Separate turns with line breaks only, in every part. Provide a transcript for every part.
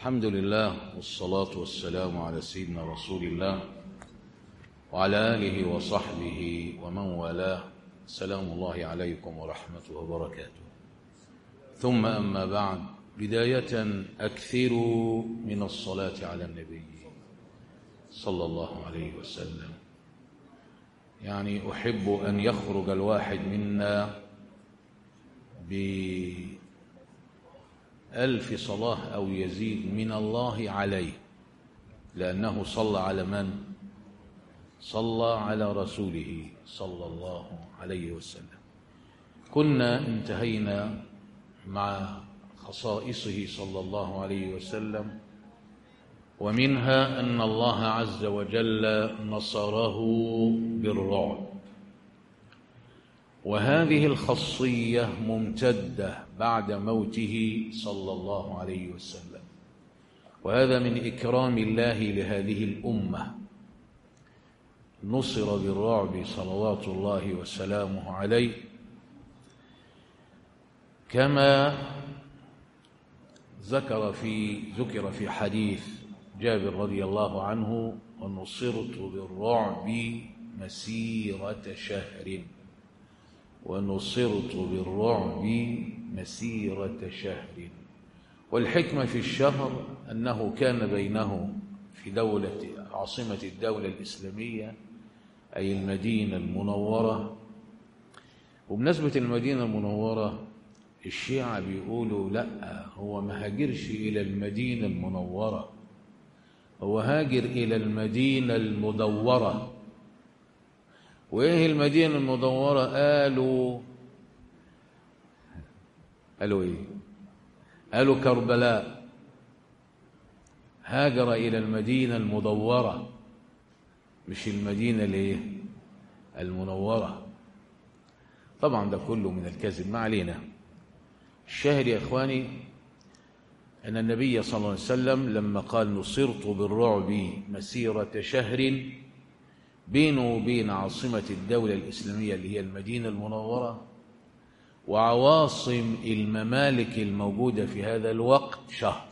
الحمد لله والصلاة والسلام على سيدنا رسول الله وعلى آله وصحبه ومن والاه سلام الله عليكم ورحمته وبركاته ثم أما بعد بداية أكثروا من الصلاة على النبي صلى الله عليه وسلم يعني أحب أن يخرج الواحد منا بألف صلاة أو يزيد من الله عليه لأنه صلى على من؟ صلى على رسوله صلى الله عليه وسلم كنا انتهينا مع خصائصه صلى الله عليه وسلم ومنها أن الله عز وجل نصره بالرعب وهذه الخاصية ممتدة بعد موته صلى الله عليه وسلم وهذا من إكرام الله لهذه الأمة نصر بالرعب صلوات الله وسلامه عليه كما ذكر في ذكر في حديث جابر رضي الله عنه ونصرت بالرعب مسيرة شهر ونصرت بالرعب مسيرة شهر والحكمة في الشهر أنه كان بينه في دولة عاصمة الدولة الإسلامية أي المدينة المنورة وبنسبة المدينة المنورة الشيعة بيقولوا لا هو ما هاجرش إلى المدينة المنورة هو هاجر إلى المدينة المدورة وإيه المدينة المدورة قالوا قالوا إيه قالوا كربلاء هاجر إلى المدينة المدورة مش المدينة الايه المنورة طبعا ده كله من الكذب ما علينا الشاهد يا إخواني أن النبي صلى الله عليه وسلم لما قال نصرت بالرعب مسيرة شهر بينه وبين عاصمة الدولة الإسلامية اللي هي المدينة المنورة وعواصم الممالك الموجودة في هذا الوقت شهر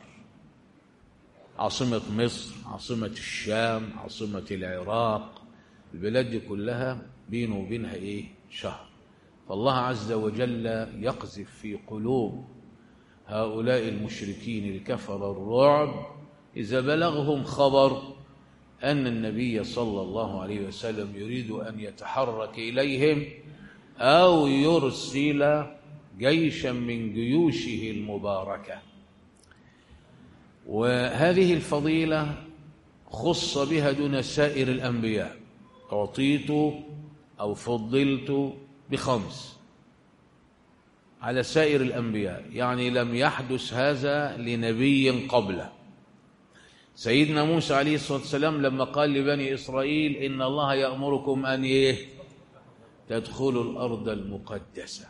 عاصمة مصر عاصمة الشام عاصمة العراق البلاد دي كلها بينه وبينها إيه شهر فالله عز وجل يقذف في قلوب هؤلاء المشركين الكفر الرعب إذا بلغهم خبر أن النبي صلى الله عليه وسلم يريد أن يتحرك إليهم أو يرسل جيشا من جيوشه المباركة وهذه الفضيلة خص بها دون سائر الأنبياء أعطيت أو فضلت بخمس على سائر الأنبياء يعني لم يحدث هذا لنبي قبله سيدنا موسى عليه الصلاة والسلام لما قال لبني إسرائيل إن الله يأمركم أن إيه تدخلوا الأرض المقدسة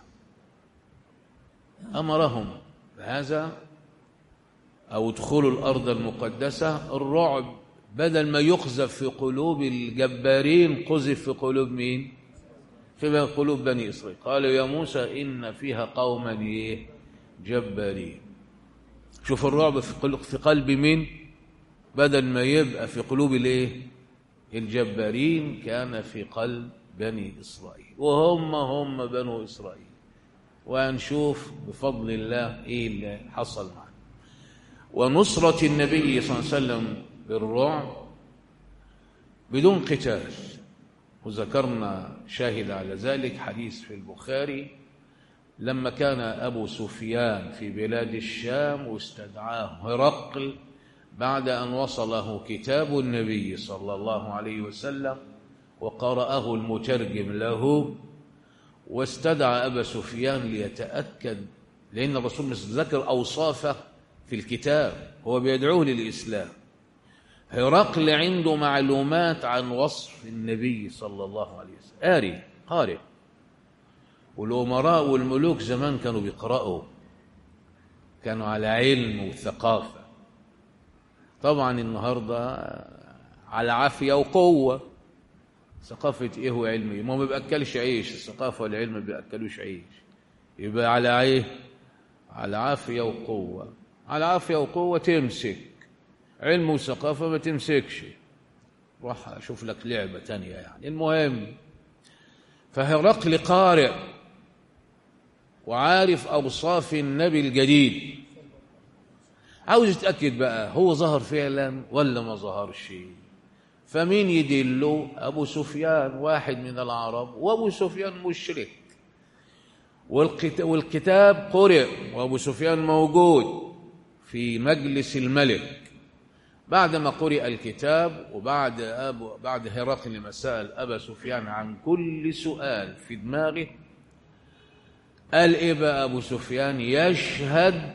أمرهم هذا أو ادخلوا الأرض المقدسة الرعب بدل ما يقذف في قلوب الجبارين قذف في قلوب مين في قلوب بني إسرائيل قالوا يا موسى إن فيها قوما إيه جبارين شوف الرعب في قلب مين بدل ما يبقى في قلوب الايه الجبارين كان في قلب بني إسرائيل وهم هم بنو إسرائيل وهنشوف بفضل الله إيه اللي حصل معنا ونصرة النبي صلى الله عليه وسلم بالرعب بدون قتال وذكرنا شاهد على ذلك حديث في البخاري لما كان أبو سفيان في بلاد الشام واستدعاه هرقل بعد أن وصله كتاب النبي صلى الله عليه وسلم وقرأه المترجم له واستدعى أبا سفيان ليتأكد لأن الرسول مش ذكر أوصافه في الكتاب هو بيدعوه للإسلام هرقل عنده معلومات عن وصف النبي صلى الله عليه وسلم قاري قارئ والأمراء والملوك زمان كانوا بيقرأوا كانوا على علم وثقافة طبعا النهاردة على عافية وقوة ثقافة ايه وعلم ايه ما ما بيأكلش عيش الثقافة والعلم ما بيأكلوش عيش يبقى على ايه على عافية وقوة على عافية وقوة تمسك علم وثقافة ما تمسكش روح أشوف لك لعبة تانية يعني المهم فهرقل قارئ وعارف أوصاف النبي الجديد عاوز يتأكد بقى هو ظهر فعلا ولا ما ظهرش فمين يدله أبو سفيان واحد من العرب وأبو سفيان مشرك والكتاب قرئ وأبو سفيان موجود في مجلس الملك بعدما قرئ الكتاب وبعد أبو بعد هرقل ما سأل أبا سفيان عن كل سؤال في دماغه قال إيه بقى أبو سفيان يشهد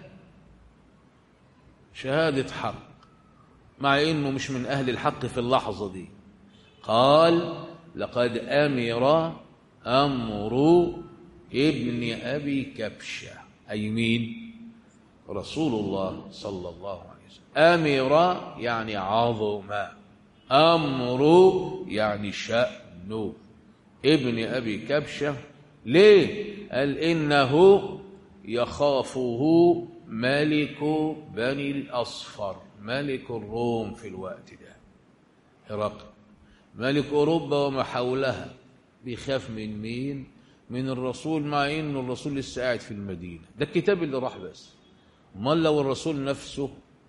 شهادة حق مع إنه مش من أهل الحق في اللحظة دي قال لقد أمر أمر ابن أبي كبشة أي مين رسول الله صلى الله عليه وسلم أمر يعني عظم أمر يعني شأن ابن أبي كبشة ليه قال إنه يخافه ملك بني الأصفر ملك الروم في الوقت ده هرقل ملك أوروبا وما حولها بيخاف من مين من الرسول مع انه الرسول لسه قاعد في المدينه ده الكتاب اللي راح بس امال لو الرسول نفسه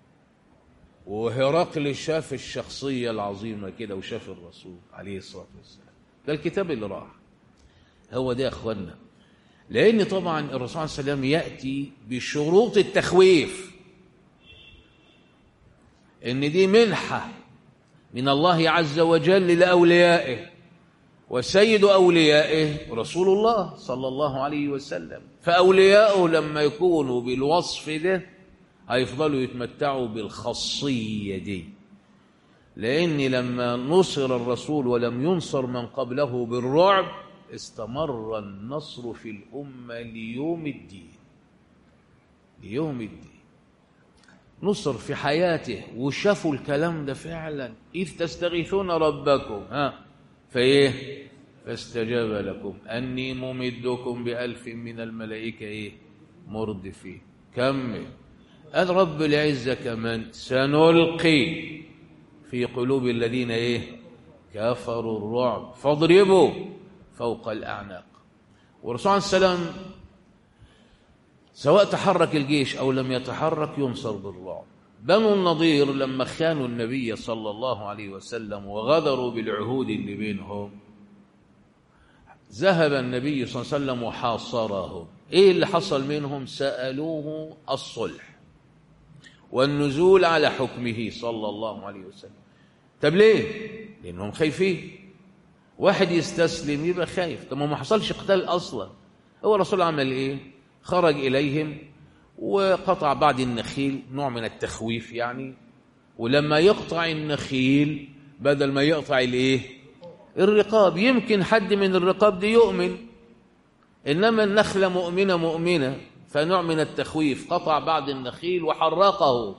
وهرقل شاف الشخصيه العظيمه كده وشاف الرسول عليه الصلاه والسلام ده الكتاب اللي راح هو ده يا اخوانا لان طبعا الرسول صلى الله عليه وسلم ياتي بشروط التخويف ان دي منحه من الله عز وجل لاوليائه وسيد أوليائه رسول الله صلى الله عليه وسلم فأولياؤه لما يكونوا بالوصف ده هيفضلوا يتمتعوا بالخاصية دي لأن لما نصر الرسول ولم ينصر من قبله بالرعب استمر النصر في الأمة ليوم الدين ليوم الدين نصر في حياته وشافوا الكلام ده فعلا إذ تستغيثون ربكم ها فايه فاستجاب لكم اني ممدكم بالف من الملائكه ايه مردفين كمل قال رب العزه كمان سنلقي في قلوب الذين ايه كفروا الرعب فاضربوا فوق الاعناق والرسول عليه السلام سواء تحرك الجيش او لم يتحرك ينصر بالرعب بنو النضير لما خانوا النبي صلى الله عليه وسلم وغدروا بالعهود اللي بينهم ذهب النبي صلى الله عليه وسلم وحاصرهم ايه اللي حصل منهم سألوه الصلح والنزول على حكمه صلى الله عليه وسلم طب ليه لانهم خايفين واحد يستسلم يبقى خايف طب ما حصلش قتال اصلا هو الرسول عمل ايه خرج اليهم وقطع بعد النخيل نوع من التخويف يعني ولما يقطع النخيل بدل ما يقطع الايه الرقاب يمكن حد من الرقاب دي يؤمن انما النخله مؤمنه مؤمنه فنوع من التخويف قطع بعد النخيل وحرقه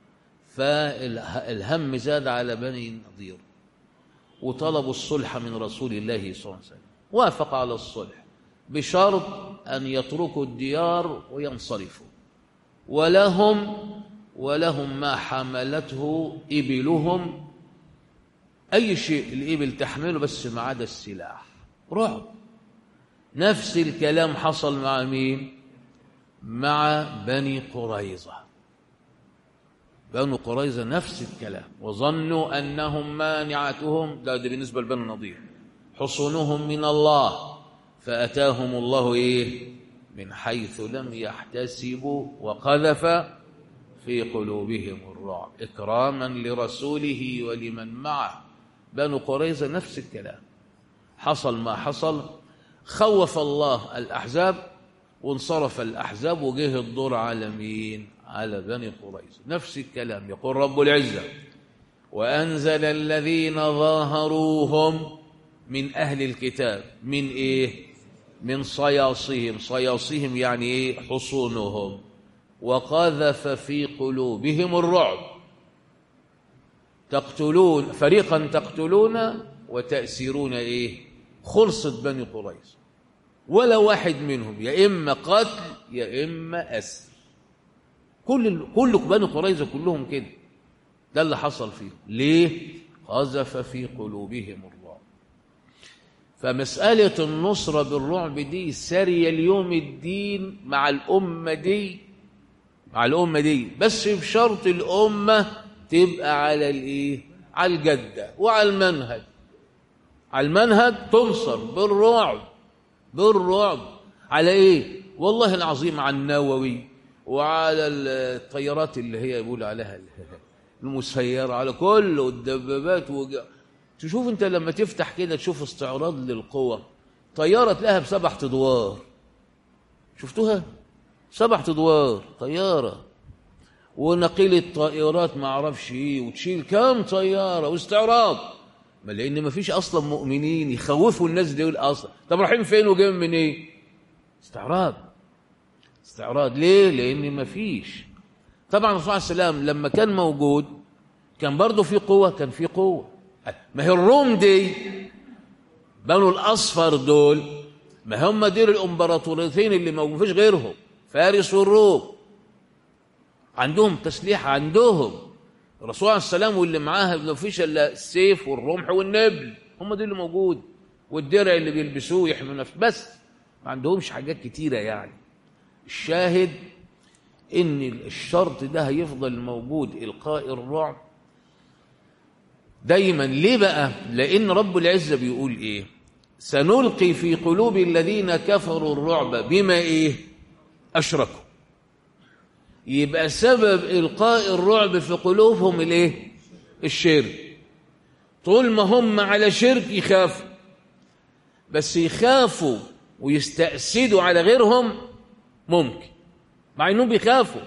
فالهم زاد على بني النضير وطلبوا الصلح من رسول الله صلى الله عليه وسلم وافق على الصلح بشرط ان يتركوا الديار وينصرفوا ولهم ولهم ما حملته إبلهم أي شيء الإبل تحمله بس ما عدا السلاح رعب نفس الكلام حصل مع مين مع بني قريظة بنو قريظة نفس الكلام وظنوا أنهم مانعتهم ده, ده بالنسبة لبنو النضير حصونهم من الله فأتاهم الله إيه من حيث لم يحتسبوا وقذف في قلوبهم الرعب إكراما لرسوله ولمن معه بنو قريظة نفس الكلام حصل ما حصل خوف الله الأحزاب وانصرف الأحزاب وجه الدور على مين على بني قريظة نفس الكلام يقول رب العزة وأنزل الذين ظاهروهم من أهل الكتاب من إيه من صياصهم صياصهم يعني ايه حصونهم وقذف في قلوبهم الرعب تقتلون فريقا تقتلون وتأسرون ايه خلصت بني قريظ ولا واحد منهم يا اما قتل يا اما اسر كل كل بني قريظه كلهم كده ده اللي حصل فيهم ليه قذف في قلوبهم الرعب فمسألة النصرة بالرعب دي سارية اليوم الدين مع الأمة دي مع الأمة دي بس بشرط الأمة تبقى على الإيه؟ على الجدة وعلى المنهج على المنهج تنصر بالرعب بالرعب على إيه؟ والله العظيم على النووي وعلى الطيارات اللي هي يقول عليها المسيرة على كل الدبابات وج... تشوف انت لما تفتح كده تشوف استعراض للقوة طيارة تلاقيها بسبع ادوار شفتوها سبع ادوار طيارة ونقيل الطائرات ما اعرفش ايه وتشيل كام طيارة واستعراض ما لان ما فيش اصلا مؤمنين يخوفوا الناس دول اصلا طب رايحين فين وجايين من ايه استعراض استعراض ليه لان ما فيش طبعا الرسول عليه السلام لما كان موجود كان برضه في قوة كان في قوة ما هي الروم دي بنو الأصفر دول ما هم دول الإمبراطوريتين اللي ما فيش غيرهم فارس والروم عندهم تسليح عندهم الرسول عليه السلام واللي معاه ما فيش إلا السيف والرمح والنبل هم دول اللي موجود والدرع اللي بيلبسوه يحموا نفسه بس ما عندهمش حاجات كتيرة يعني الشاهد ان الشرط ده هيفضل موجود القاء الرعب دايما ليه بقى لان رب العزه بيقول ايه سنلقي في قلوب الذين كفروا الرعب بما ايه اشركوا يبقى سبب القاء الرعب في قلوبهم الايه الشرك طول ما هم على شرك يخافوا بس يخافوا ويستأسدوا على غيرهم ممكن مع انهم بيخافوا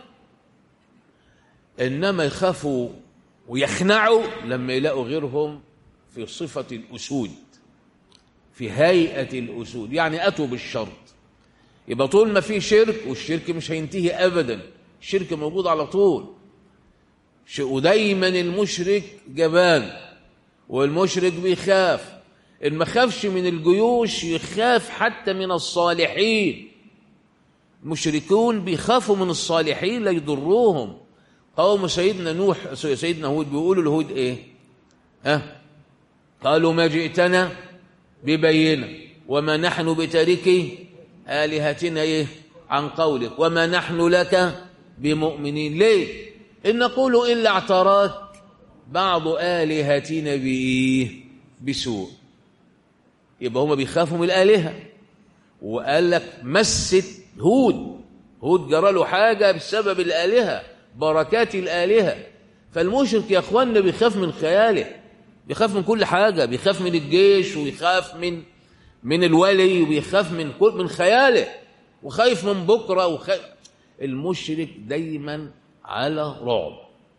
انما يخافوا ويخنعوا لما يلاقوا غيرهم في صفة الأسود في هيئة الأسود يعني أتوا بالشرط يبقى طول ما في شرك والشرك مش هينتهي أبدا الشرك موجود على طول ودايما المشرك جبان والمشرك بيخاف إن ما خافش من الجيوش يخاف حتى من الصالحين المشركون بيخافوا من الصالحين لا يضروهم قوم سيدنا نوح سيدنا هود بيقولوا لهود ايه ها قالوا ما جئتنا ببينه وما نحن بتاركي آلهتنا ايه عن قولك وما نحن لك بمؤمنين ليه إن نقول إلا اعتراك بعض آلهتنا بإيه بسوء يبقى هما بيخافوا من الآلهة وقال لك مست هود هود جرى له حاجة بسبب الآلهة بركات الآلهة فالمشرك يا أخوانا بيخاف من خياله بيخاف من كل حاجة بيخاف من الجيش ويخاف من من الولي وبيخاف من كل من خياله وخايف من بكرة وخايف المشرك دايما على رعب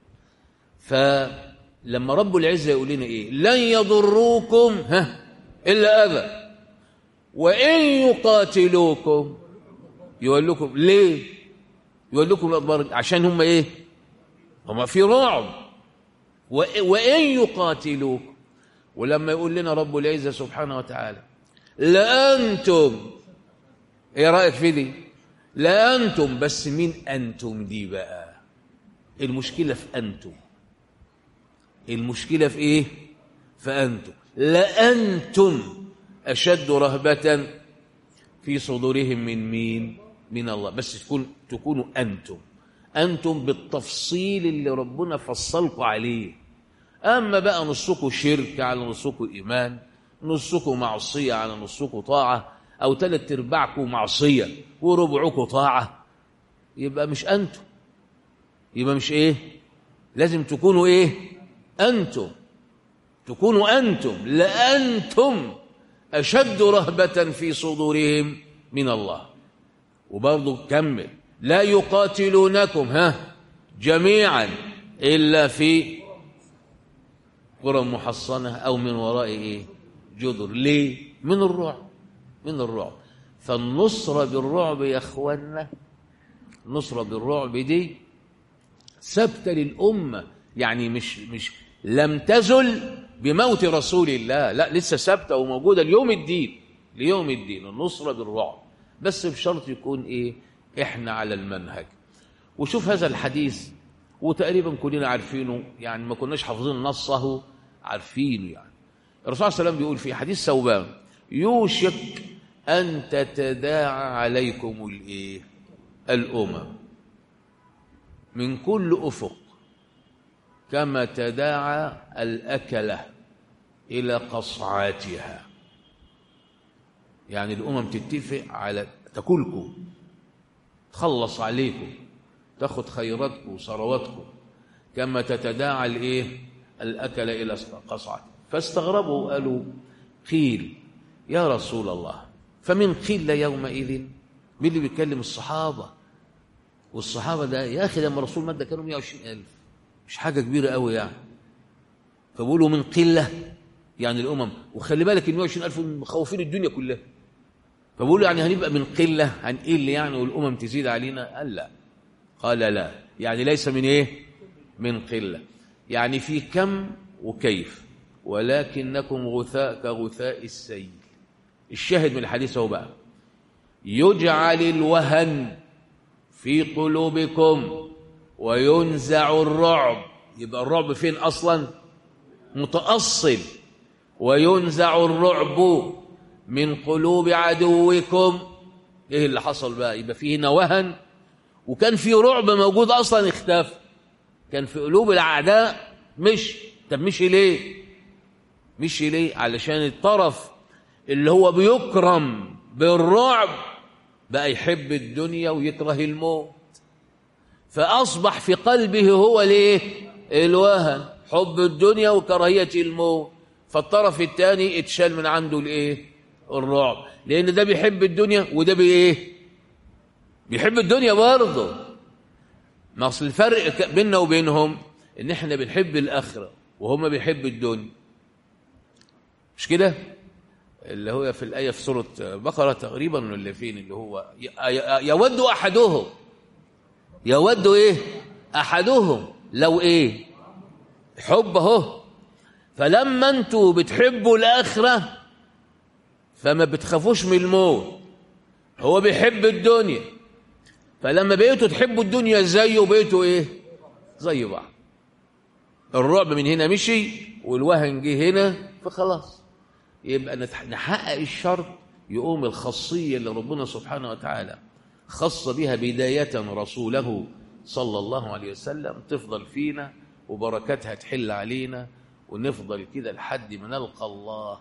فلما رب العزة يقول لنا إيه لن يضروكم ها إلا أذى وإن يقاتلوكم يقول لكم ليه يقول لكم الأخبار عشان هم إيه هم في رعب وإن يقاتلوك ولما يقول لنا رب العزة سبحانه وتعالى لأنتم إيه رأيك في دي لأنتم بس مين أنتم دي بقى المشكلة في أنتم المشكلة في إيه فأنتم لأنتم أشد رهبة في صدورهم من مين من الله بس تكون تكونوا أنتم أنتم بالتفصيل اللي ربنا فصلكم عليه أما بقى نصكم شرك على نصكم إيمان نصكم معصية على نصكم طاعة أو ثلاث أرباعكم معصية وربعكم طاعة يبقى مش أنتم يبقى مش إيه لازم تكونوا إيه أنتم تكونوا أنتم لأنتم أشد رهبة في صدورهم من الله وبرضه كمل لا يقاتلونكم ها جميعا إلا في قرى محصنة أو من وراء إيه جدر ليه من الرعب من الرعب فالنصرة بالرعب يا أخوانا النصرة بالرعب دي ثابتة للأمة يعني مش مش لم تزل بموت رسول الله لا لسه ثابتة وموجودة ليوم الدين ليوم الدين النصرة بالرعب بس بشرط يكون إيه إحنا على المنهج وشوف هذا الحديث وتقريبا كلنا عارفينه يعني ما كناش حافظين نصه عارفينه يعني الرسول صلى الله عليه وسلم بيقول في حديث ثوبان يوشك أن تتداعى عليكم الإيه؟ الأمم من كل أفق كما تداعى الأكلة إلى قصعاتها يعني الأمم تتفق على تاكلكم تخلص عليكم تاخد خيراتكم وثرواتكم كما تتداعى الايه الاكل الى قصعه فاستغربوا قالوا قيل يا رسول الله فمن قيل يومئذ مين اللي بيتكلم الصحابه والصحابه ده يا اخي لما الرسول مات ده كانوا 120000 مش حاجه كبيره قوي يعني فبيقولوا من قله يعني الامم وخلي بالك ال 120000 مخوفين الدنيا كلها فبيقولوا يعني هنبقى من قله هنقل يعني والامم تزيد علينا قال لا قال لا يعني ليس من ايه من قله يعني في كم وكيف ولكنكم غثاء كغثاء السيل الشاهد من الحديث هو بقى يجعل الوهن في قلوبكم وينزع الرعب يبقى الرعب فين اصلا متاصل وينزع الرعب من قلوب عدوكم ايه اللي حصل بقى يبقى فيه هنا وهن وكان في رعب موجود اصلا اختفى كان في قلوب الاعداء مش طب مشي ليه مشي ليه علشان الطرف اللي هو بيكرم بالرعب بقى يحب الدنيا ويكره الموت فاصبح في قلبه هو ليه الوهن حب الدنيا وكراهيه الموت فالطرف الثاني اتشال من عنده الايه الرعب لان ده بيحب الدنيا وده بايه بيحب الدنيا برضه ما اصل الفرق بيننا وبينهم ان احنا بنحب الاخره وهم بيحبوا الدنيا مش كده اللي هو في الايه في سوره بقره تقريبا اللي فين اللي هو يود احدهم يود ايه احدهم لو ايه حب اهو فلما انتوا بتحبوا الاخره فما بتخافوش من الموت هو بيحب الدنيا فلما بقيتوا تحبوا الدنيا زيه بقيتوا ايه زي بعض الرعب من هنا مشي والوهن جه هنا فخلاص يبقى نحقق الشرط يقوم الخاصية اللي ربنا سبحانه وتعالى خص بها بداية رسوله صلى الله عليه وسلم تفضل فينا وبركاتها تحل علينا ونفضل كده لحد ما نلقى الله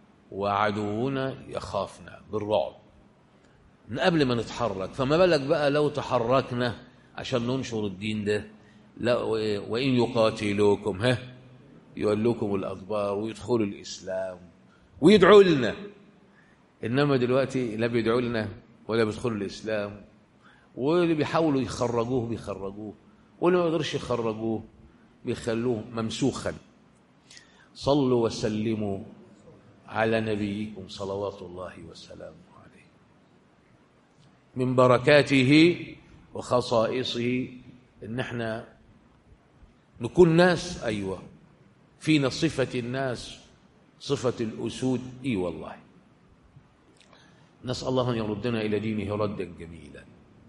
وعدونا يخافنا بالرعب من قبل ما نتحرك فما بالك بقى لو تحركنا عشان ننشر الدين ده لا وإن يقاتلوكم ها يولوكم الأدبار ويدخلوا الإسلام ويدعوا لنا إنما دلوقتي لا بيدعوا لنا ولا بيدخلوا الإسلام واللي بيحاولوا يخرجوه بيخرجوه واللي ما يقدرش يخرجوه بيخلوه ممسوخا صلوا وسلموا على نبيكم صلوات الله وسلامه عليه من بركاته وخصائصه ان احنا نكون ناس ايوه فينا صفه الناس صفه الاسود اي والله نسال الله ان يردنا الى دينه ردا جميلا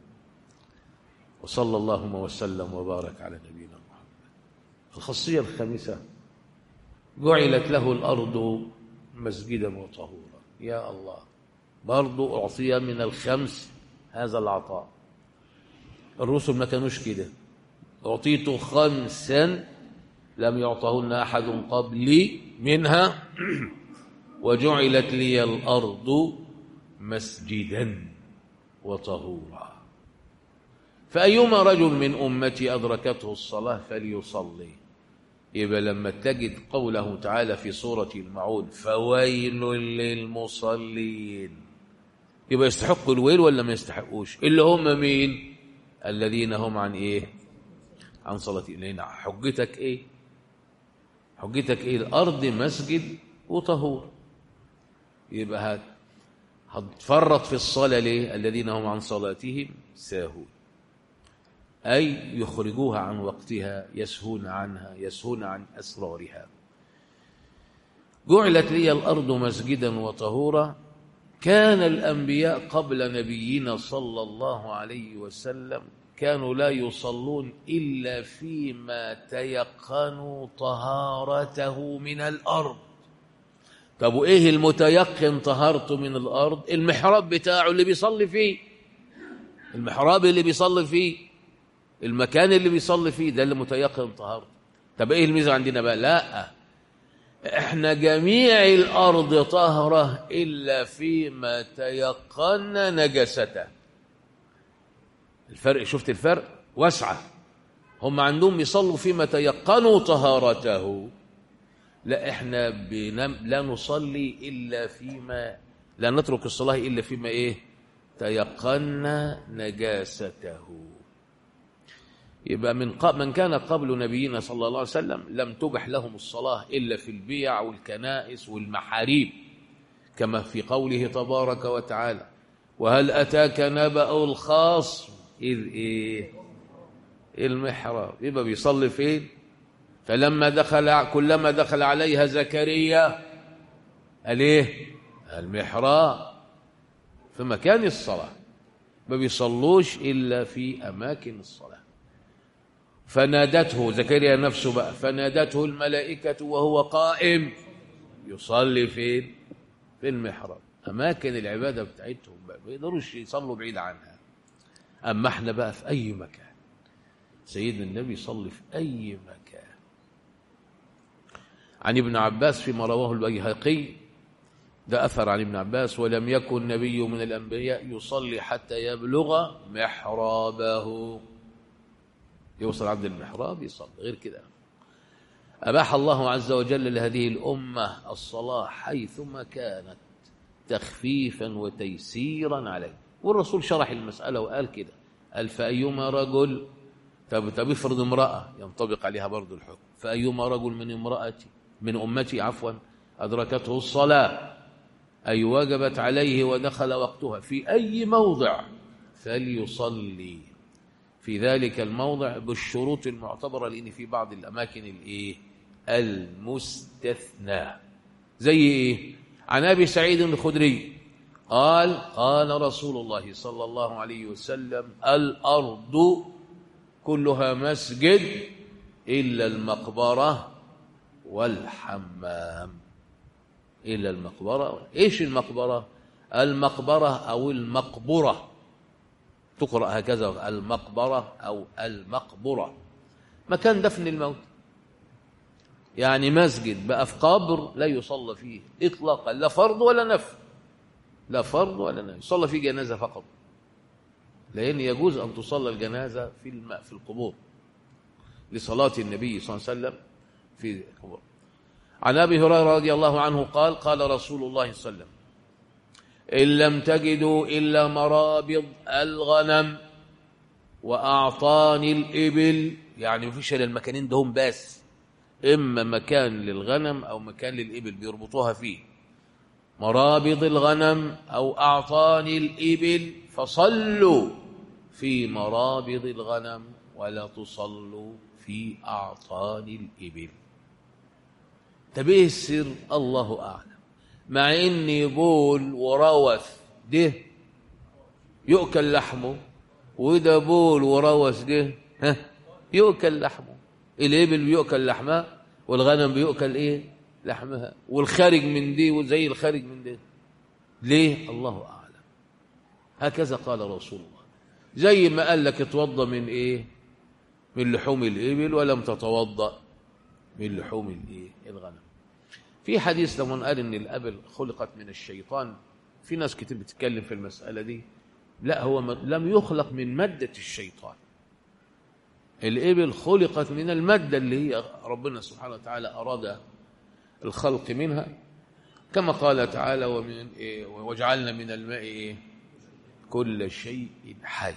وصلى اللهم وسلم وبارك على نبينا محمد الخاصيه الخامسه جعلت له الارض مسجدا وطهورا يا الله برضو أعطي من الخمس هذا العطاء الرسل ما كانوش كده أعطيت خمسا لم يعطهن أحد قبلي منها وجعلت لي الأرض مسجدا وطهورا فأيما رجل من أمتي أدركته الصلاة فليصلي يبقى لما تجد قوله تعالى في سورة المعون فويل للمصلين يبقى يستحقوا الويل ولا ما يستحقوش اللي هم مين الذين هم عن ايه عن صلاة لأن حجتك ايه حجتك ايه الارض مسجد وطهور يبقى هات هتفرط في الصلاة ليه الذين هم عن صلاتهم ساهون أي يخرجوها عن وقتها يسهون عنها يسهون عن أسرارها جعلت لي الأرض مسجدا وطهورا كان الأنبياء قبل نبينا صلى الله عليه وسلم كانوا لا يصلون إلا فيما تيقنوا طهارته من الأرض طب وإيه المتيقن طهارته من الأرض المحراب بتاعه اللي بيصلي فيه المحراب اللي بيصلي فيه المكان اللي بيصلي فيه ده اللي متيقن طهارته طب إيه الميزة عندنا بقى لا احنا جميع الأرض طهرة إلا فيما تيقن نجسته الفرق شفت الفرق واسعة هم عندهم يصلوا فيما تيقنوا طهارته لا احنا بنم لا نصلي إلا فيما لا نترك الصلاة إلا فيما إيه تيقنا نجاسته يبقى من ق... من كان قبل نبينا صلى الله عليه وسلم لم تبح لهم الصلاة إلا في البيع والكنائس والمحاريب كما في قوله تبارك وتعالى وهل أتاك نبأ الخاص إذ إيه المحراب يبقى بيصلي فين فلما دخل كلما دخل عليها زكريا قال ايه المحراب في مكان الصلاة ما بيصلوش إلا في أماكن الصلاة فنادته زكريا نفسه بقى فنادته الملائكة وهو قائم يصلي فين في المحراب أماكن العبادة بتاعتهم بقى ما يقدروش يصلوا بعيد عنها أما احنا بقى في أي مكان سيدنا النبي يصلي في أي مكان عن ابن عباس فيما رواه البيهقي ده أثر عن ابن عباس ولم يكن نبي من الأنبياء يصلي حتى يبلغ محرابه يوصل عند المحراب يصلي غير كده أباح الله عز وجل لهذه الأمة الصلاة حيثما كانت تخفيفا وتيسيرا عليه والرسول شرح المسألة وقال كده قال فأيما رجل طب طب افرض امرأة ينطبق عليها برضو الحكم فأيما رجل من امرأتي من أمتي عفوا أدركته الصلاة أي وجبت عليه ودخل وقتها في أي موضع فليصلي في ذلك الموضع بالشروط المعتبرة لأن في بعض الأماكن الإيه المستثنى زي إيه عن أبي سعيد الخدري قال قال رسول الله صلى الله عليه وسلم الأرض كلها مسجد إلا المقبرة والحمام إلا المقبرة إيش المقبرة المقبرة أو المقبرة تقرأ هكذا المقبرة أو المقبرة مكان دفن الموت يعني مسجد بقى في قبر لا يصلى فيه إطلاقا لا فرض ولا نفل لا فرض ولا نفل يصلى فيه جنازة فقط لأن يجوز أن تصلى الجنازة في الماء في القبور لصلاة النبي صلى الله عليه وسلم في القبور عن أبي هريرة رضي الله عنه قال قال رسول الله صلى الله عليه وسلم إن لم تجدوا إلا مرابض الغنم وأعطاني الإبل يعني مفيش إلا المكانين دهم بس إما مكان للغنم أو مكان للإبل بيربطوها فيه مرابض الغنم أو أعطاني الإبل فصلوا في مرابض الغنم ولا تصلوا في أعطاني الإبل طب ايه السر الله أعلم مع ان بول وروث ده يؤكل لحمه وده بول وروث ده ها يؤكل لحمه الابل بيؤكل لحمها والغنم بيؤكل ايه لحمها والخارج من دي وزي الخارج من ده ليه الله اعلم هكذا قال رسول الله زي ما قال لك اتوضى من ايه من لحوم الابل ولم تتوضا من لحوم الايه الغنم في حديث لما قال ان الابل خلقت من الشيطان في ناس كتير بتتكلم في المساله دي لا هو لم يخلق من ماده الشيطان الابل خلقت من الماده اللي هي ربنا سبحانه وتعالى اراد الخلق منها كما قال تعالى ومن إيه وجعلنا من الماء إيه كل شيء حي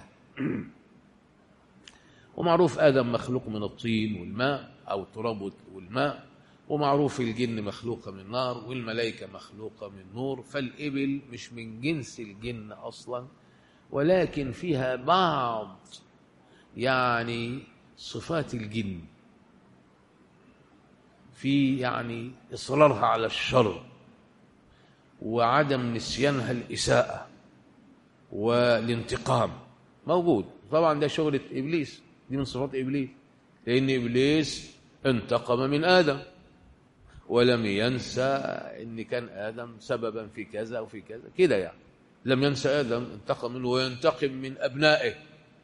ومعروف آدم مخلوق من الطين والماء أو التراب والماء ومعروف الجن مخلوقة من نار والملائكة مخلوقة من نور فالإبل مش من جنس الجن أصلا ولكن فيها بعض يعني صفات الجن في يعني إصرارها على الشر وعدم نسيانها الإساءة والانتقام موجود طبعا ده شغلة إبليس دي من صفات إبليس لأن إبليس انتقم من آدم ولم ينسى ان كان ادم سببا في كذا وفي كذا كده يعني لم ينسى ادم انتقم منه وينتقم من ابنائه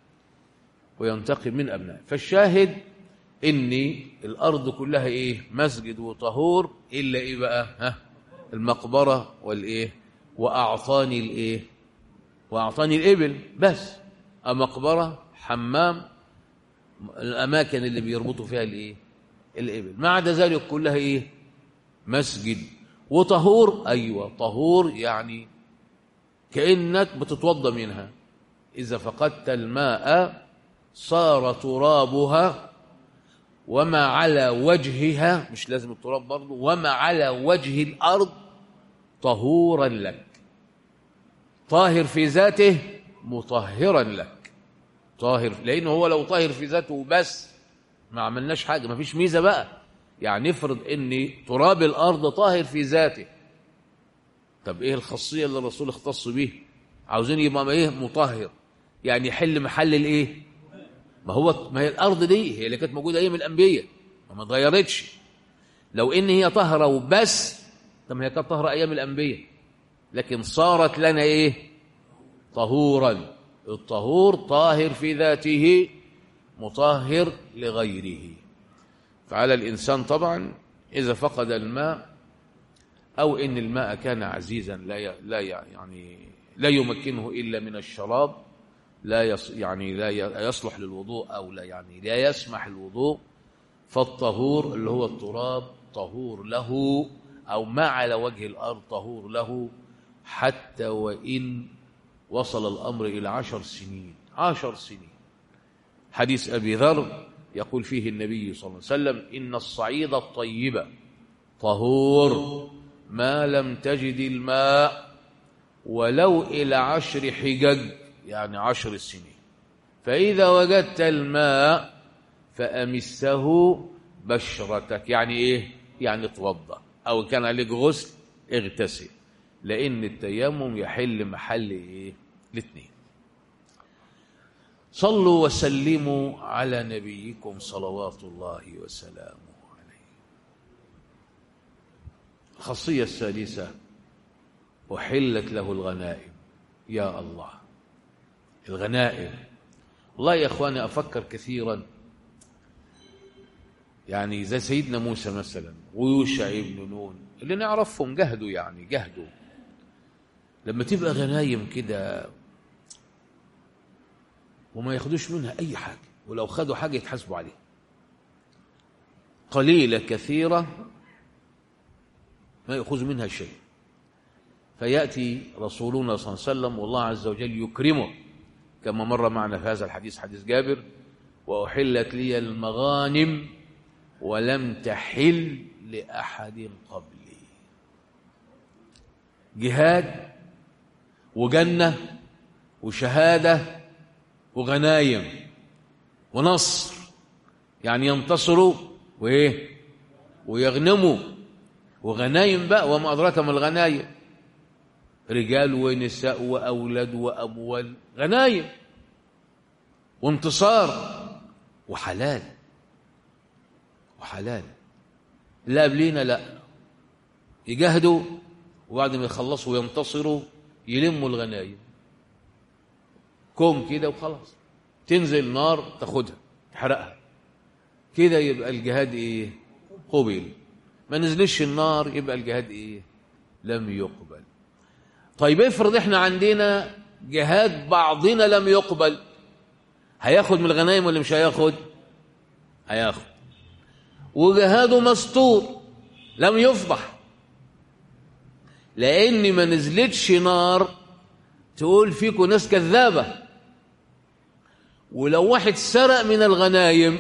وينتقم من ابنائه فالشاهد ان الارض كلها ايه مسجد وطهور الا ايه بقى ها المقبره والايه واعطاني الايه واعطاني الابل بس مقبره حمام الاماكن اللي بيربطوا فيها الايه الابل ما عدا ذلك كلها ايه مسجد وطهور ايوه طهور يعني كانك بتتوضا منها اذا فقدت الماء صار ترابها وما على وجهها مش لازم التراب برضه وما على وجه الارض طهورا لك طاهر في ذاته مطهرا لك طاهر لانه هو لو طاهر في ذاته بس ما عملناش حاجه ما فيش ميزه بقى يعني نفرض ان تراب الارض طاهر في ذاته طب ايه الخاصيه اللي الرسول اختص بيها عاوزين يبقى ايه مطهر يعني يحل محل الايه ما هو ما هي الارض دي هي اللي كانت موجوده ايام الانبياء ما اتغيرتش لو ان هي طاهره وبس طب ما هي كانت طاهره ايام الانبياء لكن صارت لنا ايه طهورا الطهور طاهر في ذاته مطهر لغيره فعلى الإنسان طبعا إذا فقد الماء أو إن الماء كان عزيزا لا لا يعني لا يمكنه إلا من الشراب لا يص يعني لا يصلح للوضوء أو لا يعني لا يسمح الوضوء فالطهور اللي هو التراب طهور له أو ما على وجه الأرض طهور له حتى وإن وصل الأمر إلى عشر سنين عشر سنين حديث أبي ذر يقول فيه النبي صلى الله عليه وسلم إن الصعيد الطيب طهور ما لم تجد الماء ولو إلى عشر حجج يعني عشر سنين فإذا وجدت الماء فأمسه بشرتك يعني إيه؟ يعني توضأ أو كان عليك غسل اغتسل لأن التيمم يحل محل إيه؟ الاثنين صلوا وسلموا على نبيكم صلوات الله وسلامه عليه الخاصية السادسة أحلت له الغنائم يا الله الغنائم والله يا أخواني أفكر كثيرا يعني زي سيدنا موسى مثلا ويوشع بن نون اللي نعرفهم جهدوا يعني جهدوا لما تبقى غنايم كده وما ياخدوش منها أي حاجة ولو خدوا حاجة يتحاسبوا عليها قليلة كثيرة ما يأخذ منها شيء فيأتي رسولنا صلى الله عليه وسلم والله عز وجل يكرمه كما مر معنا في هذا الحديث حديث جابر وأحلت لي المغانم ولم تحل لأحد قبلي جهاد وجنة وشهادة وغنايم ونصر يعني ينتصروا وايه ويغنموا وغنايم بقى وما أدراك ما الغنايم رجال ونساء وأولاد وأموال غنايم وانتصار وحلال وحلال لا قبلينا لا يجاهدوا وبعد ما يخلصوا وينتصروا يلموا الغنايم كوم كده وخلاص تنزل نار تاخدها تحرقها كده يبقى الجهاد ايه قبل ما نزلش النار يبقى الجهاد ايه لم يقبل طيب افرض احنا عندنا جهاد بعضنا لم يقبل هياخد من الغنايم ولا مش هياخد هياخد وجهاده مستور لم يفضح لان ما نزلتش نار تقول فيكم ناس كذابه ولو واحد سرق من الغنايم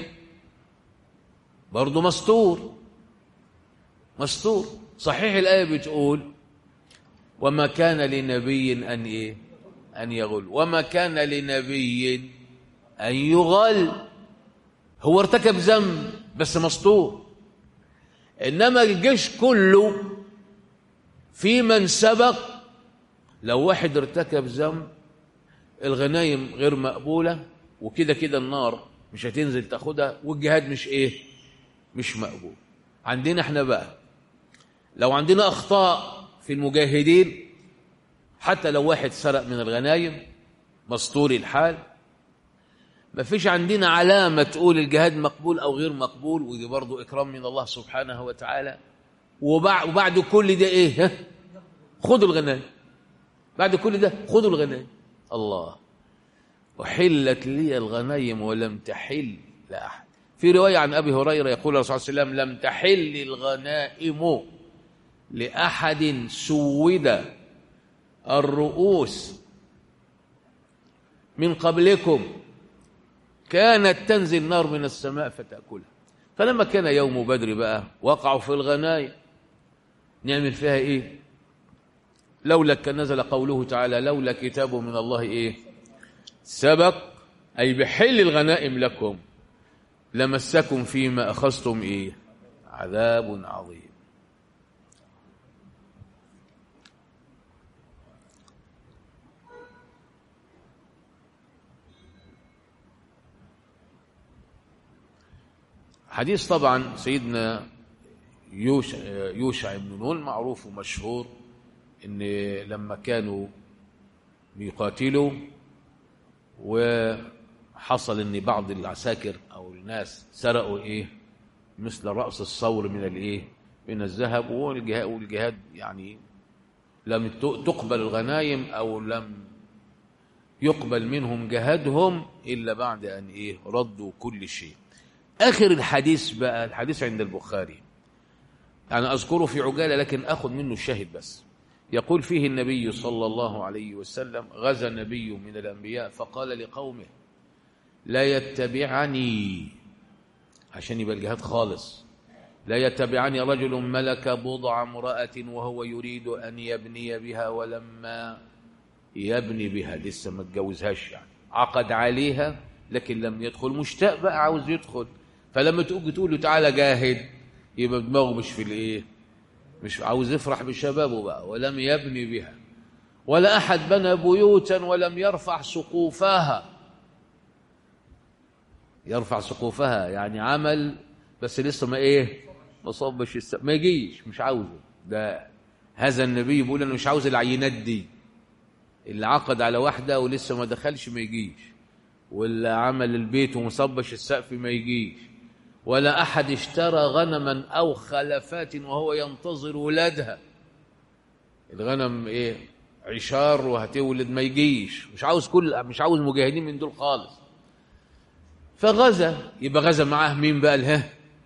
برضه مستور مستور صحيح الآية بتقول وما كان لنبي أن إيه أن يغل وما كان لنبي أن يغل هو ارتكب ذنب بس مستور إنما الجيش كله في من سبق لو واحد ارتكب ذنب الغنايم غير مقبولة وكده كده النار مش هتنزل تاخدها والجهاد مش ايه مش مقبول عندنا احنا بقى لو عندنا اخطاء في المجاهدين حتى لو واحد سرق من الغنايم مستور الحال ما فيش عندنا علامة تقول الجهاد مقبول أو غير مقبول ودي برضو إكرام من الله سبحانه وتعالى وبعد, وبعد كل ده إيه ها؟ خدوا الغنايم بعد كل ده خدوا الغنايم الله وحلت لي الغنايم ولم تحل لأحد في رواية عن أبي هريرة يقول الرسول صلى الله عليه وسلم لم تحل الغنائم لأحد سود الرؤوس من قبلكم كانت تنزل نار من السماء فتأكلها فلما كان يوم بدر بقى وقعوا في الغنايم نعمل فيها ايه لولا كان نزل قوله تعالى لولا كتاب من الله ايه سبق أي بحل الغنائم لكم لمسكم فيما أخذتم إيه عذاب عظيم حديث طبعا سيدنا يوشع, يوشع بن نون معروف ومشهور ان لما كانوا بيقاتلوا وحصل ان بعض العساكر او الناس سرقوا ايه مثل راس الثور من الايه من الذهب والجهاد والجهاد يعني لم تقبل الغنايم او لم يقبل منهم جهادهم الا بعد ان ايه ردوا كل شيء اخر الحديث بقى الحديث عند البخاري يعني اذكره في عجاله لكن اخذ منه الشاهد بس يقول فيه النبي صلى الله عليه وسلم غزا نبي من الأنبياء فقال لقومه لا يتبعني عشان يبقى الجهاد خالص لا يتبعني رجل ملك بضع امرأة وهو يريد أن يبني بها ولما يبني بها لسه ما اتجوزهاش يعني عقد عليها لكن لم يدخل مشتاق بقى عاوز يدخل فلما تقول تقول له تعالى جاهد يبقى دماغه مش في الايه مش عاوز يفرح بشبابه بقى ولم يبني بها ولا أحد بنى بيوتا ولم يرفع سقوفها يرفع سقوفها يعني عمل بس لسه ما ايه ما صبش الس... ما يجيش مش عاوزه ده هذا النبي بيقول انا مش عاوز العينات دي اللي عقد على واحده ولسه ما دخلش ما يجيش واللي عمل البيت ومصبش السقف ما يجيش ولا أحد اشترى غنما أو خلفات وهو ينتظر ولادها الغنم إيه عشار وهتولد ما يجيش مش عاوز كل مش عاوز مجاهدين من دول خالص فغزا يبقى غزا معاه مين بقى اله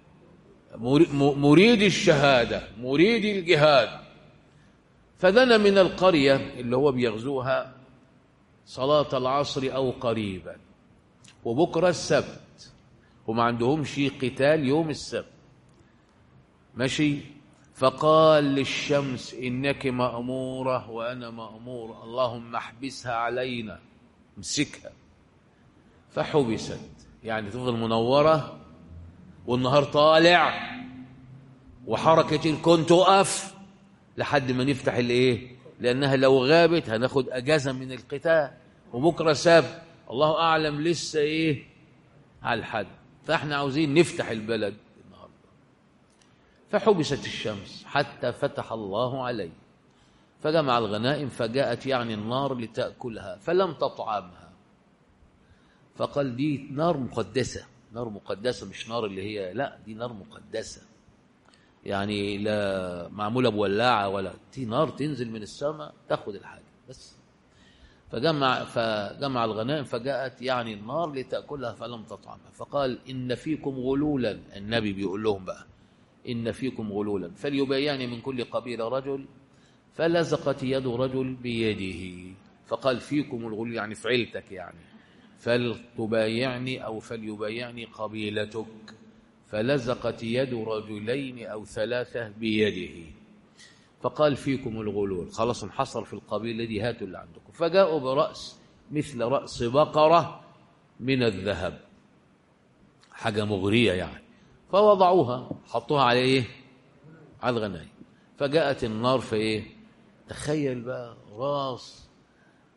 مريد الشهادة مريد الجهاد فدنا من القرية اللي هو بيغزوها صلاة العصر أو قريبا وبكرة السبت وما عندهمش قتال يوم السبت ماشي فقال للشمس إنك مأمورة وأنا مأمور اللهم احبسها علينا امسكها فحبست يعني تفضل منورة والنهار طالع وحركة الكون تقف لحد ما نفتح الايه لأنها لو غابت هناخد أجازة من القتال وبكرة سبت الله أعلم لسه إيه على الحد فاحنا عاوزين نفتح البلد النهارده فحبست الشمس حتى فتح الله عليه فجمع الغنائم فجاءت يعني النار لتأكلها فلم تطعمها فقال دي نار مقدسة نار مقدسة مش نار اللي هي لا دي نار مقدسة يعني لا معمولة بولاعة ولا دي نار تنزل من السماء تاخد الحاجة بس فجمع فجمع الغنائم فجاءت يعني النار لتأكلها فلم تطعمها فقال إن فيكم غلولا النبي بيقول لهم بقى إن فيكم غلولا فليبايعني من كل قبيلة رجل فلزقت يد رجل بيده فقال فيكم الغلول يعني في عيلتك يعني فلتبايعني أو فليبايعني قبيلتك فلزقت يد رجلين أو ثلاثة بيده فقال فيكم الغلول خلاص انحصر في القبيلة دي هاتوا اللي عندكم فجاءوا برأس مثل رأس بقرة من الذهب حاجة مغرية يعني فوضعوها حطوها على ايه على الغنايم فجاءت النار في ايه تخيل بقى راس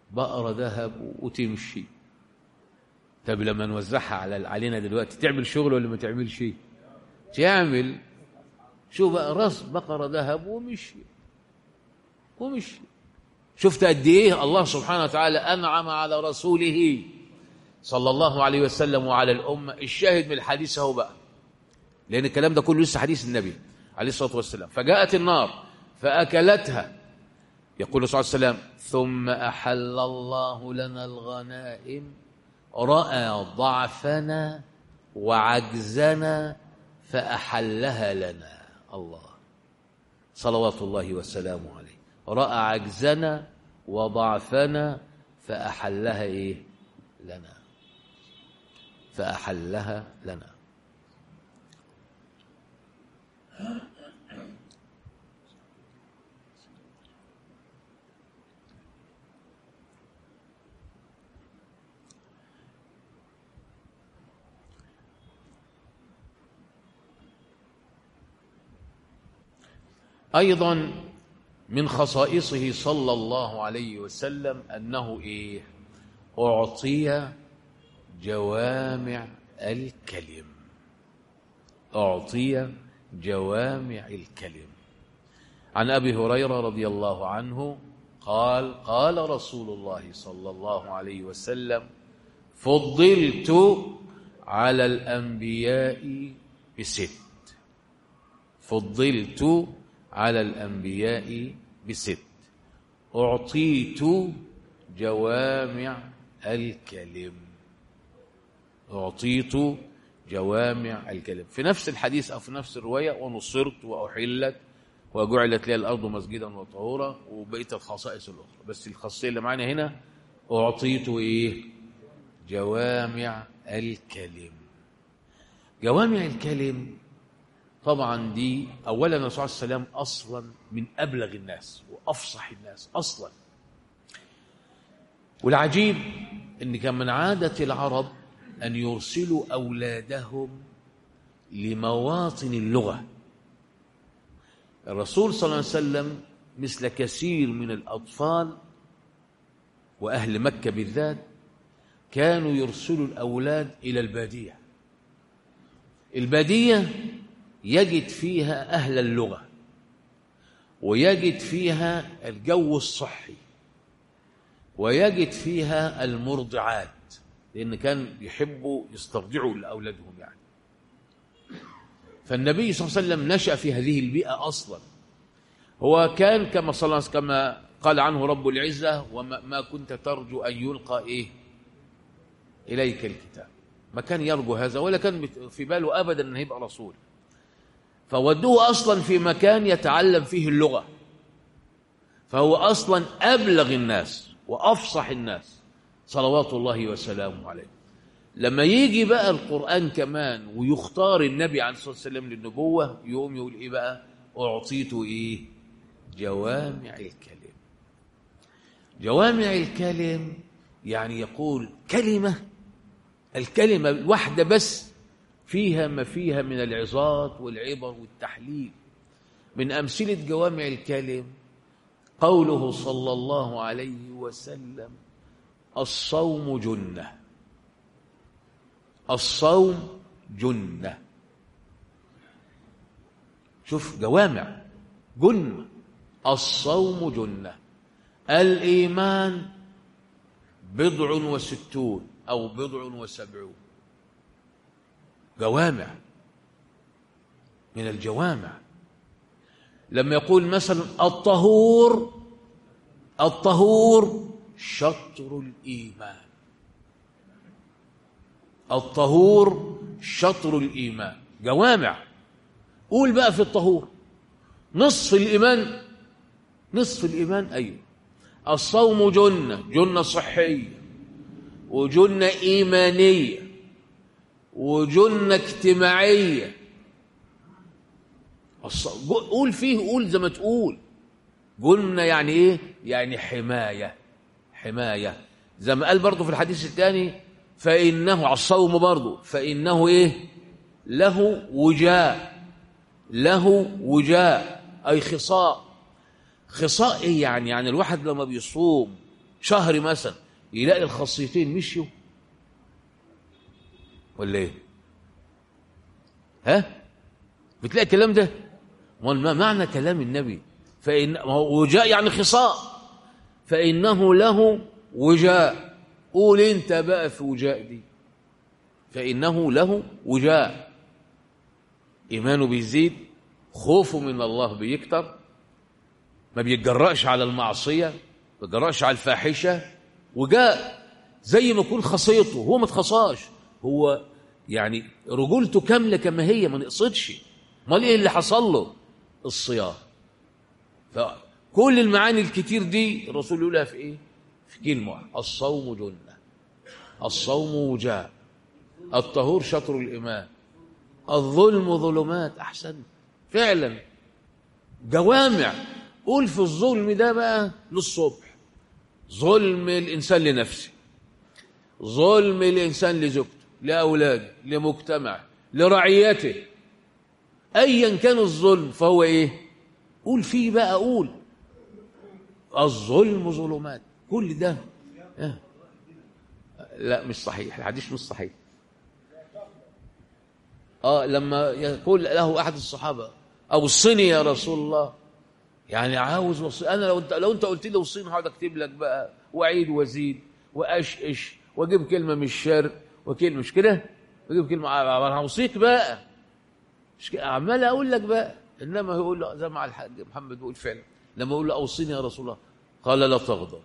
بقرة ذهب وتمشي طب لما نوزعها على علينا دلوقتي تعمل شغل ولا ما تعملش تعمل شو بقى راس بقرة ذهب ومشي ومشي شفت قد ايه الله سبحانه وتعالى انعم على رسوله صلى الله عليه وسلم وعلى الامه الشاهد من الحديث اهو بقى لان الكلام ده كله لسه حديث النبي عليه الصلاه والسلام فجاءت النار فاكلتها يقول صلى الله عليه وسلم ثم احل الله لنا الغنائم راى ضعفنا وعجزنا فاحلها لنا الله صلوات الله وسلامه عليه راى عجزنا وضعفنا فاحلها ايه لنا فاحلها لنا ايضا من خصائصه صلى الله عليه وسلم انه ايه اعطي جوامع الكلم اعطي جوامع الكلم عن ابي هريره رضي الله عنه قال قال رسول الله صلى الله عليه وسلم فضلت على الانبياء بست فضلت على الانبياء بست اعطيت جوامع الكلم اعطيت جوامع الكلم في نفس الحديث او في نفس الروايه ونصرت واحلت وجعلت لي الارض مسجدا وطهورا وبقيه الخصائص الاخرى بس الخاصيه اللي معانا هنا اعطيت ايه جوامع الكلم جوامع الكلم طبعا دي اولا الرسول صلى الله عليه وسلم اصلا من ابلغ الناس وافصح الناس اصلا والعجيب ان كان من عاده العرب ان يرسلوا اولادهم لمواطن اللغه الرسول صلى الله عليه وسلم مثل كثير من الاطفال واهل مكه بالذات كانوا يرسلوا الاولاد الى الباديه الباديه يجد فيها أهل اللغة ويجد فيها الجو الصحي ويجد فيها المرضعات لأن كان يحبوا يسترضعوا لأولادهم يعني فالنبي صلى الله عليه وسلم نشأ في هذه البيئة أصلا هو كان كما صلى كما قال عنه رب العزة وما ما كنت ترجو أن يلقى إيه إليك الكتاب ما كان يرجو هذا ولا كان في باله أبدا أن هيبقى رسول فودوه اصلا في مكان يتعلم فيه اللغه فهو اصلا ابلغ الناس وافصح الناس صلوات الله وسلامه عليه لما يجي بقى القران كمان ويختار النبي عليه الصلاه والسلام للنبوه يقوم يقول ايه بقى اعطيت ايه جوامع الكلم جوامع الكلم يعني يقول كلمه الكلمه الواحده بس فيها ما فيها من العظات والعبر والتحليل من أمثلة جوامع الكلم قوله صلى الله عليه وسلم الصوم جنة الصوم جنة شوف جوامع جنة الصوم جنة الإيمان بضع وستون أو بضع وسبعون جوامع من الجوامع لما يقول مثلا الطهور الطهور شطر الإيمان الطهور شطر الإيمان جوامع قول بقى في الطهور نصف الإيمان نصف الإيمان أيوه الصوم جنة جنة صحية وجنة إيمانية وجنة اجتماعية قول فيه قول زي ما تقول جنة يعني ايه يعني حماية حماية زي ما قال برضه في الحديث الثاني فإنه على الصوم برضه فإنه ايه له وجاء له وجاء أي خصاء خصاء ايه يعني يعني الواحد لما بيصوم شهر مثلا يلاقي الخاصيتين مشيوا ولا ايه ها بتلاقي الكلام ده ما معنى كلام النبي فإن وجاء يعني خصاء فإنه له وجاء قول انت بقى في وجاء دي فإنه له وجاء إيمانه بيزيد خوفه من الله بيكتر ما بيتجرأش على المعصية ما بيتجرأش على الفاحشة وجاء زي ما يكون خصيته هو ما اتخصاش هو يعني رجولته كاملة كما هي ما نقصدش امال ايه اللي حصل له الصيام فكل المعاني الكتير دي الرسول يقولها في ايه في كلمة الصوم جنة الصوم وجاء الطهور شطر الإيمان الظلم ظلمات أحسن فعلا جوامع قول في الظلم ده بقى للصبح ظلم الإنسان لنفسه ظلم الإنسان لزوجته لأولاده لمجتمعه لرعيته أيا كان الظلم فهو إيه قول فيه بقى قول الظلم ظلمات كل ده آه. لا مش صحيح الحديث مش صحيح اه لما يقول له احد الصحابه اوصني يا رسول الله يعني عاوز وصي انا لو انت لو انت قلت لي اوصيني هقعد اكتب لك بقى واعيد وازيد واشقش واجيب كلمه من الشرق وكلمه مش كده واجيب كلمه انا هوصيك بقى مش كده عمال اقول لك بقى انما يقول له زي ما الحاج محمد بيقول فعلا لما يقول له اوصيني يا رسول الله قال لا تغضب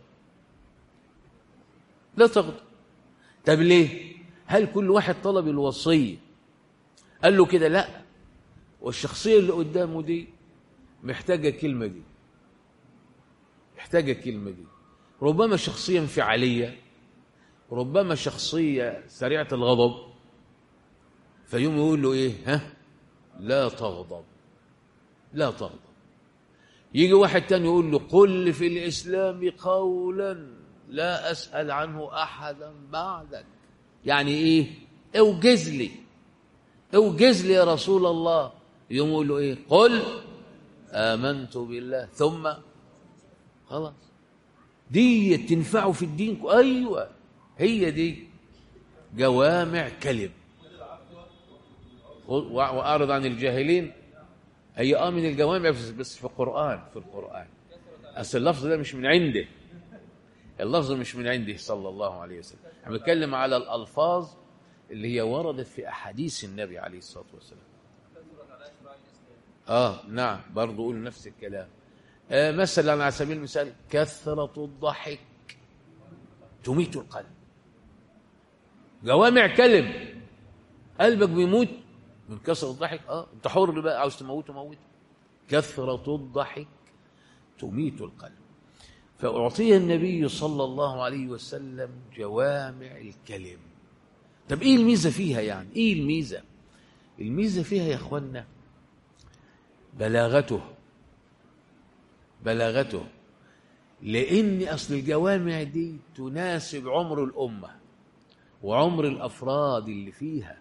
لا تغضب طب ليه هل كل واحد طلب الوصيه قال له كده لا والشخصيه اللي قدامه دي محتاجه الكلمه دي محتاجه الكلمه دي ربما شخصيه انفعاليه ربما شخصيه سريعه الغضب فيوم يقول له ايه ها لا تغضب لا تغضب يجي واحد تاني يقول له قل في الاسلام قولا لا اسال عنه احدا بعدك يعني ايه اوجز لي اوجز لي يا رسول الله يوم يقول له ايه قل امنت بالله ثم خلاص دي تنفعه في الدين ايوه هي دي جوامع كلم واعرض عن الجاهلين هي اه من الجوامع بس في القران في القران اصل اللفظ ده مش من عنده اللفظ مش من عنده صلى الله عليه وسلم احنا بنتكلم على الالفاظ اللي هي وردت في احاديث النبي عليه الصلاه والسلام اه نعم برضه قول نفس الكلام آه مثلا على سبيل المثال كثره الضحك تميت القلب جوامع كلم قلبك بيموت من كثرة الضحك اه انت حر بقى عاوز تموته موت كثرة الضحك تميت القلب فأعطي النبي صلى الله عليه وسلم جوامع الكلم طب ايه الميزة فيها يعني ايه الميزة الميزة فيها يا اخوانا بلاغته بلاغته لان اصل الجوامع دي تناسب عمر الامه وعمر الافراد اللي فيها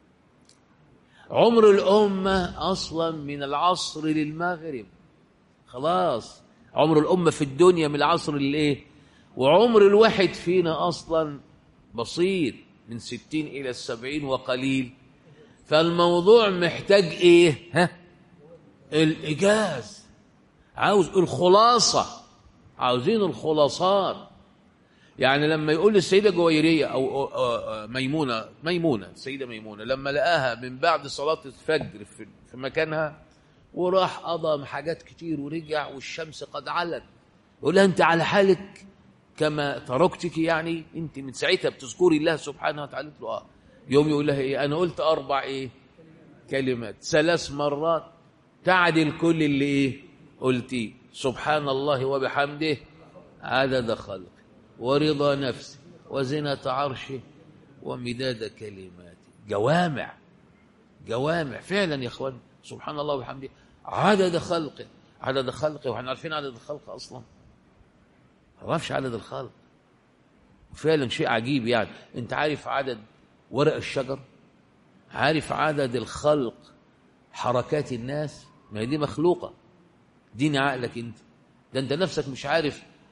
عمر الامه اصلا من العصر للمغرب خلاص عمر الامه في الدنيا من العصر للايه وعمر الواحد فينا اصلا بسيط من ستين الى السبعين وقليل فالموضوع محتاج ايه ها الايجاز عاوز الخلاصه عاوزين الخلاصات يعني لما يقول السيدة جويرية أو ميمونة ميمونة السيدة ميمونة لما لقاها من بعد صلاة الفجر في, في مكانها وراح قضى حاجات كتير ورجع والشمس قد علت يقول لها أنت على حالك كما تركتك يعني أنت من ساعتها بتذكري الله سبحانه وتعالى له آه يوم يقول لها إيه أنا قلت أربع إيه كلمات ثلاث مرات تعدل كل اللي إيه قلتيه سبحان الله وبحمده عدد خلقه ورضا نفسه وزنة عرشه ومداد كلماته جوامع جوامع فعلا يا اخوان سبحان الله وبحمده عدد خلقه عدد خلقه واحنا عارفين عدد الخلق اصلا ما نعرفش عدد الخلق فعلا شيء عجيب يعني انت عارف عدد ورق الشجر عارف عدد الخلق حركات الناس ما هي دي مخلوقه دين عقلك انت ده انت نفسك مش عارف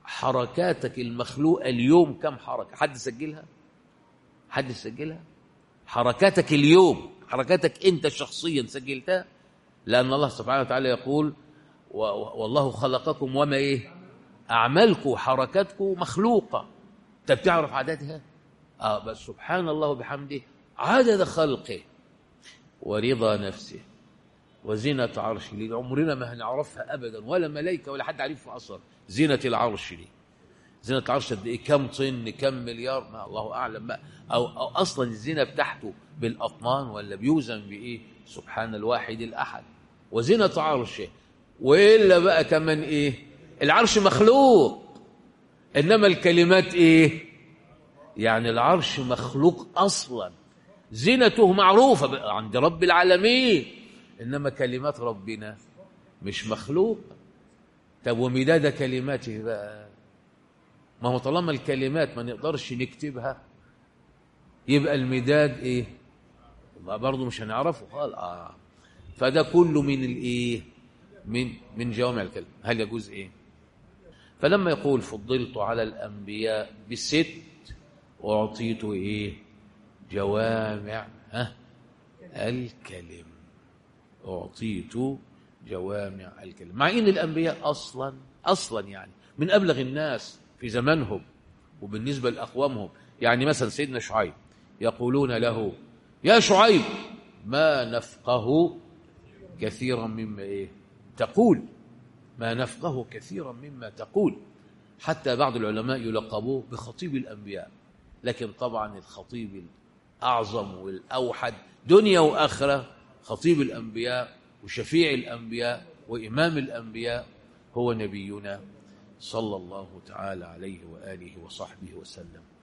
حركاتك المخلوقة اليوم كم حركة حد سجلها حد سجلها حركاتك اليوم حركاتك أنت شخصيا سجلتها لأن الله سبحانه وتعالى يقول والله خلقكم وما إيه أعمالكم وحركاتكم مخلوقة أنت بتعرف عددها آه بس سبحان الله وبحمده عدد خلقه ورضا نفسه وزينة عرشه اللي عمرنا ما هنعرفها أبدا ولا ملائكة ولا حد عارفها أصلا زينة العرش دي زينة العرش قد إيه كم طن كم مليار ما الله أعلم بقى أو, أو أصلا الزينة بتاعته بالأطنان ولا بيوزن بإيه سبحان الواحد الأحد وزينة عرشه وإلا بقى كمان إيه العرش مخلوق إنما الكلمات إيه يعني العرش مخلوق أصلا زينته معروفة عند رب العالمين إنما كلمات ربنا مش مخلوق طب ومداد كلماته بقى ما هو طالما الكلمات ما نقدرش نكتبها يبقى المداد ايه برضه مش هنعرفه خالص اه فده كله من الايه من من جوامع الكلم هل يجوز ايه فلما يقول فضلت على الانبياء بست اعطيت ايه جوامع ها الكلم أعطيت جوامع الكلم مع إن الأنبياء أصلا أصلا يعني من أبلغ الناس في زمانهم وبالنسبة لأقوامهم يعني مثلا سيدنا شعيب يقولون له يا شعيب ما نفقه كثيرا مما إيه تقول ما نفقه كثيرا مما تقول حتى بعض العلماء يلقبوه بخطيب الأنبياء لكن طبعا الخطيب الأعظم والأوحد دنيا وآخرة خطيب الأنبياء وشفيع الأنبياء وإمام الأنبياء هو نبينا صلى الله تعالى عليه وآله وصحبه وسلم